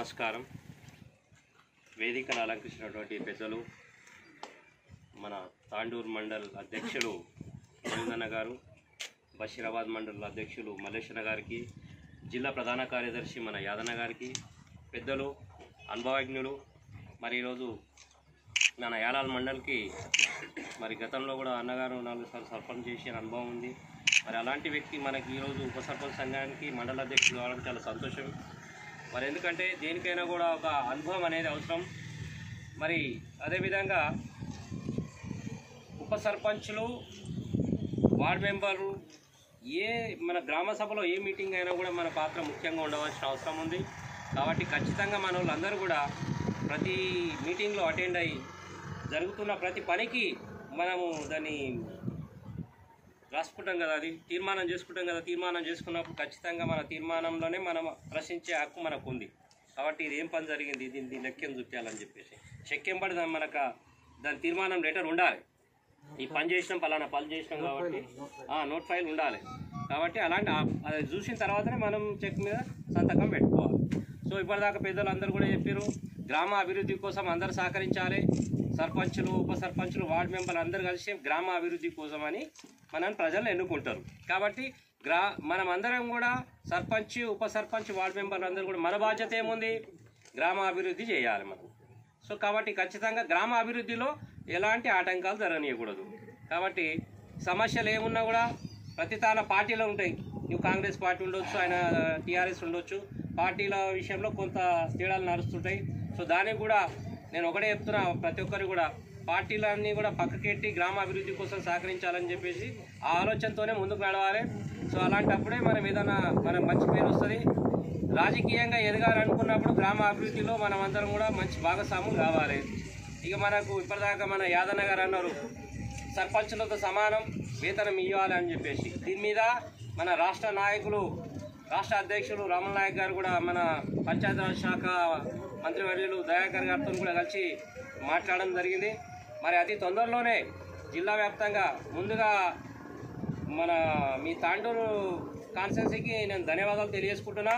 నమస్కారం వేదికను అలంకరించినటువంటి పెద్దలు మన తాండూరు మండల్ అధ్యక్షులు గోవిందన్న గారు బషీరాబాద్ మండల్ అధ్యక్షులు మల్లేశ్వర గారికి జిల్లా ప్రధాన కార్యదర్శి మన యాదన్న గారికి పెద్దలు అనుభవజ్ఞులు మరి ఈరోజు మన యాలాల్ మండల్కి మరి గతంలో కూడా అన్నగారు నాలుగు సార్లు సర్పంచ్ చేసిన అనుభవం ఉంది మరి అలాంటి వ్యక్తి మనకి ఈరోజు ఉప సర్పంచ్ సంఘానికి మండల అధ్యక్షుడు కావడం చాలా సంతోషం మరి ఎందుకంటే దేనికైనా కూడా ఒక అనుభవం అనేది అవసరం మరి అదేవిధంగా ఉప సర్పంచ్లు వార్డ్ మెంబర్లు ఏ మన గ్రామ సభలో ఏ మీటింగ్ అయినా కూడా మన పాత్ర ముఖ్యంగా ఉండవలసిన అవసరం ఉంది కాబట్టి ఖచ్చితంగా మన వాళ్ళందరూ కూడా ప్రతి మీటింగ్లో అటెండ్ అయ్యి జరుగుతున్న ప్రతి పనికి మనము దాన్ని రాసుకుంటాం కదా అది తీర్మానం చేసుకుంటాం కదా తీర్మానం చేసుకున్నప్పుడు ఖచ్చితంగా మన తీర్మానంలోనే మనం ప్రశ్నించే హక్కు మనకు ఉంది కాబట్టి ఇది ఏం పని జరిగింది దీన్ని దీని లెక్కం చూపించాలని చెప్పేసి చెక్కెం పడి దాని మనకు దాని తీర్మానం లెటర్ ఉండాలి ఈ పని చేసినాం పలానా పని చేసినాం కాబట్టి ఆ, నోట్ ఫైల్ ఉండాలి కాబట్టి అలాంటి ఆ- అది చూసిన తర్వాతనే మనం చెక్ మీద సంతకం పెట్టుకోవాలి సో ఇప్పటిదాకా పెద్దలు అందరూ కూడా చెప్పారు గ్రామ అభివృద్ధి కోసం అందరూ సహకరించాలి సర్పంచులు ఉప సర్పంచులు వార్డు మెంబర్లు అందరూ కలిసి గ్రామ అభివృద్ధి కోసం అని మనం ప్రజలు ఎన్నుకుంటారు కాబట్టి గ్రా మనం అందరం కూడా సర్పంచ్ ఉప సర్పంచ్ వార్డు మెంబర్లు అందరూ కూడా మన బాధ్యత ఏముంది గ్రామ అభివృద్ధి చేయాలి మనం సో కాబట్టి ఖచ్చితంగా గ్రామ అభివృద్ధిలో ఎలాంటి ఆటంకాలు జరగనీయకూడదు కాబట్టి సమస్యలు ఏమున్నా కూడా ప్రతి తాన పార్టీలో ఉంటాయి నువ్వు కాంగ్రెస్ పార్టీ ఉండొచ్చు ఆయన టీఆర్ఎస్ ఉండొచ్చు పార్టీల విషయంలో కొంత తేడాలు నడుస్తుంటాయి సో దానికి కూడా నేను ఒకటే చెప్తున్నా ప్రతి ఒక్కరు కూడా పార్టీలన్నీ కూడా పక్కకెట్టి గ్రామ అభివృద్ధి కోసం సహకరించాలని చెప్పేసి ఆ ఆలోచనతోనే ముందుకు నడవాలి సో అలాంటప్పుడే మనం ఏదైనా మనం మంచి పేరు వస్తుంది రాజకీయంగా ఎదగాలనుకున్నప్పుడు గ్రామ అభివృద్ధిలో మనం అందరం కూడా మంచి భాగస్వాములు కావాలి ఇక మనకు ఇప్పటిదాకా మన యాదన్న గారు అన్నారు సర్పంచులతో సమానం వేతనం ఇవ్వాలి అని చెప్పేసి దీని మీద మన రాష్ట్ర నాయకులు రాష్ట్ర అధ్యక్షులు రామన్ నాయక్ గారు కూడా మన పంచాయతీరాజ్ శాఖ మంత్రివర్యులు దయాకర్ గారితో కూడా కలిసి మాట్లాడడం జరిగింది మరి అతి తొందరలోనే జిల్లా వ్యాప్తంగా ముందుగా మన మీ తాండూరు కాన్స్టెన్సీకి నేను ధన్యవాదాలు తెలియజేసుకుంటున్నా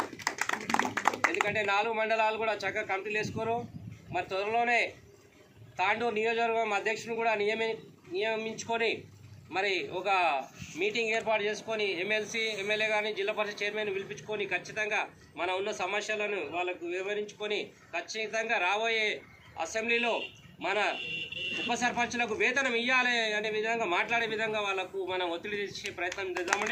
ఎందుకంటే నాలుగు మండలాలు కూడా చక్కగా కమిటీలు వేసుకోరు మరి త్వరలోనే తాండూరు నియోజకవర్గం అధ్యక్షుని కూడా నియమి నియమించుకొని మరి ఒక మీటింగ్ ఏర్పాటు చేసుకొని ఎమ్మెల్సీ ఎమ్మెల్యే కానీ జిల్లా పరిషత్ చైర్మన్ పిలిపించుకొని ఖచ్చితంగా మన ఉన్న సమస్యలను వాళ్ళకు వివరించుకొని ఖచ్చితంగా రాబోయే అసెంబ్లీలో మన ఉప సర్పంచులకు వేతనం ఇవ్వాలి అనే విధంగా మాట్లాడే విధంగా వాళ్ళకు మనం ఒత్తిడి చేసే ప్రయత్నం చేద్దామండి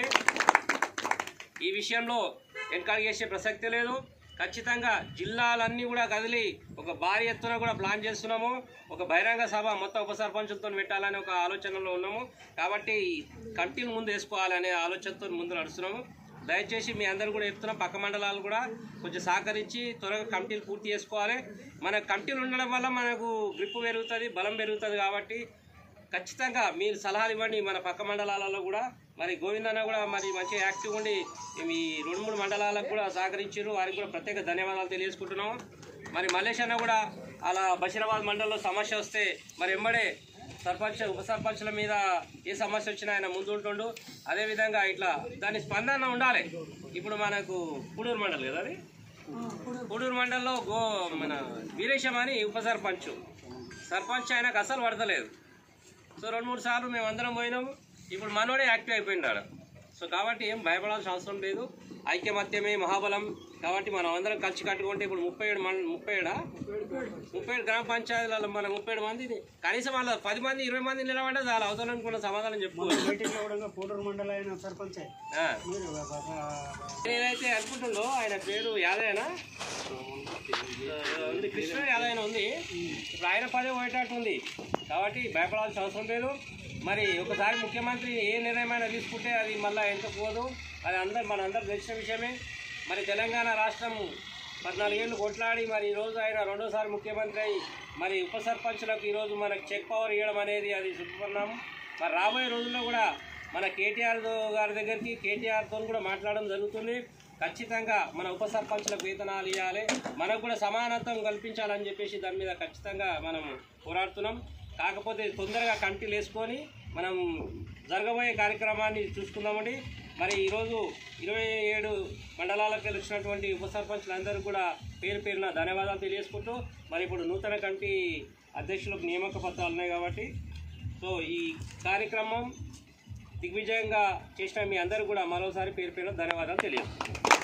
ఈ విషయంలో ఎంకరేజ్ చేసే ప్రసక్తి లేదు ఖచ్చితంగా జిల్లాలన్నీ కూడా కదిలి ఒక భారీ ఎత్తున కూడా ప్లాన్ చేస్తున్నాము ఒక బహిరంగ సభ మొత్తం ఉప సర్పంచులతో పెట్టాలనే ఒక ఆలోచనలో ఉన్నాము కాబట్టి కమిటీలు ముందు వేసుకోవాలనే ఆలోచనతో ముందు నడుస్తున్నాము దయచేసి మీ అందరూ కూడా చెప్తున్నాం పక్క మండలాలు కూడా కొంచెం సహకరించి త్వరగా కమిటీలు పూర్తి చేసుకోవాలి మన కమిటీలు ఉండడం వల్ల మనకు గ్రిప్ పెరుగుతుంది బలం పెరుగుతుంది కాబట్టి ఖచ్చితంగా మీరు సలహాలు ఇవ్వండి మన పక్క మండలాలలో కూడా మరి గోవిందన్న కూడా మరి మంచిగా యాక్టివ్ ఉండి ఈ రెండు మూడు మండలాలకు కూడా సహకరించారు వారికి కూడా ప్రత్యేక ధన్యవాదాలు తెలియజేసుకుంటున్నాము మరి మల్లేష్ అన్న కూడా అలా బషీరాబాద్ మండలంలో సమస్య వస్తే మరి ఎంబడే సర్పంచ్ ఉప సర్పంచ్ల మీద ఏ సమస్య వచ్చినా ఆయన ముందు ఉంటుండు అదేవిధంగా ఇట్లా దాని స్పందన ఉండాలి ఇప్పుడు మనకు పూడూరు మండలం కదా అది పూడూరు మండలంలో గో మన వీరేశం అని ఉప సర్పంచ్ సర్పంచ్ ఆయనకు అసలు పడతలేదు సో రెండు మూడు సార్లు మేము అందరం పోయినాము ఇప్పుడు మనోడే యాక్టివ్ అయిపోయింది ఆడ సో కాబట్టి ఏం భయపడాల్సిన అవసరం లేదు ఐక్యమత్యమే మహాబలం కాబట్టి మనం అందరం కలిసి కట్టుకుంటే ఇప్పుడు ముప్పై ఏడు మన ముప్పై ఏడా ముప్పై ఏడు గ్రామ పంచాయతీలలో మన ముప్పై ఏడు మంది కనీసం వాళ్ళ పది మంది ఇరవై మంది నిలబడ్డా చాలా అవతలనుకున్న సమాధానం చెప్పుకోవాలి మీటింగ్లో కూడా పూడూరు మండలం అయిన సర్పంచ్ ఆ. మీరు నేనైతే అనుకుంటుందో ఆయన పేరు యాదయ్యనా ఉంది కృష్ణ యాదయ్య ఉంది ఇప్పుడు ఆయన పదే పోయేటట్టు ఉంది కాబట్టి భయపడాల్సిన అవసరం లేదు మరి ఒకసారి ముఖ్యమంత్రి ఏ నిర్ణయమైనా తీసుకుంటే అది మళ్ళీ ఎంత పోదు అది అందరు మన అందరు తెలిసిన విషయమే మరి తెలంగాణ రాష్ట్రం పద్నాలుగేళ్ళు కొట్లాడి మరి ఈరోజు ఆయన రెండోసారి ముఖ్యమంత్రి అయి మరి ఉప సర్పంచులకు ఈరోజు మనకు చెక్ పవర్ ఇవ్వడం అనేది అది శుభపరిణామం మరి రాబోయే రోజుల్లో కూడా మన కేటీఆర్ గారి దగ్గరికి కేటీఆర్తో కూడా మాట్లాడడం జరుగుతుంది ఖచ్చితంగా మన ఉప సర్పంచులకు వేతనాలు ఇవ్వాలి మనకు కూడా సమానత్వం కల్పించాలని చెప్పేసి దాని మీద ఖచ్చితంగా మనం పోరాడుతున్నాం కాకపోతే తొందరగా కమిటీలు వేసుకొని మనం జరగబోయే కార్యక్రమాన్ని చూసుకుందామండి మరి ఈరోజు ఇరవై ఏడు మండలాలకు వచ్చినటువంటి ఉప సర్పంచ్లందరూ కూడా పేరు పేరున ధన్యవాదాలు తెలియజేసుకుంటూ మరి ఇప్పుడు నూతన కమిటీ అధ్యక్షులకు నియామక పత్రాలు ఉన్నాయి కాబట్టి సో ఈ కార్యక్రమం దిగ్విజయంగా చేసిన మీ అందరూ కూడా మరోసారి పేరు పేరున ధన్యవాదాలు తెలియజేస్తున్నాను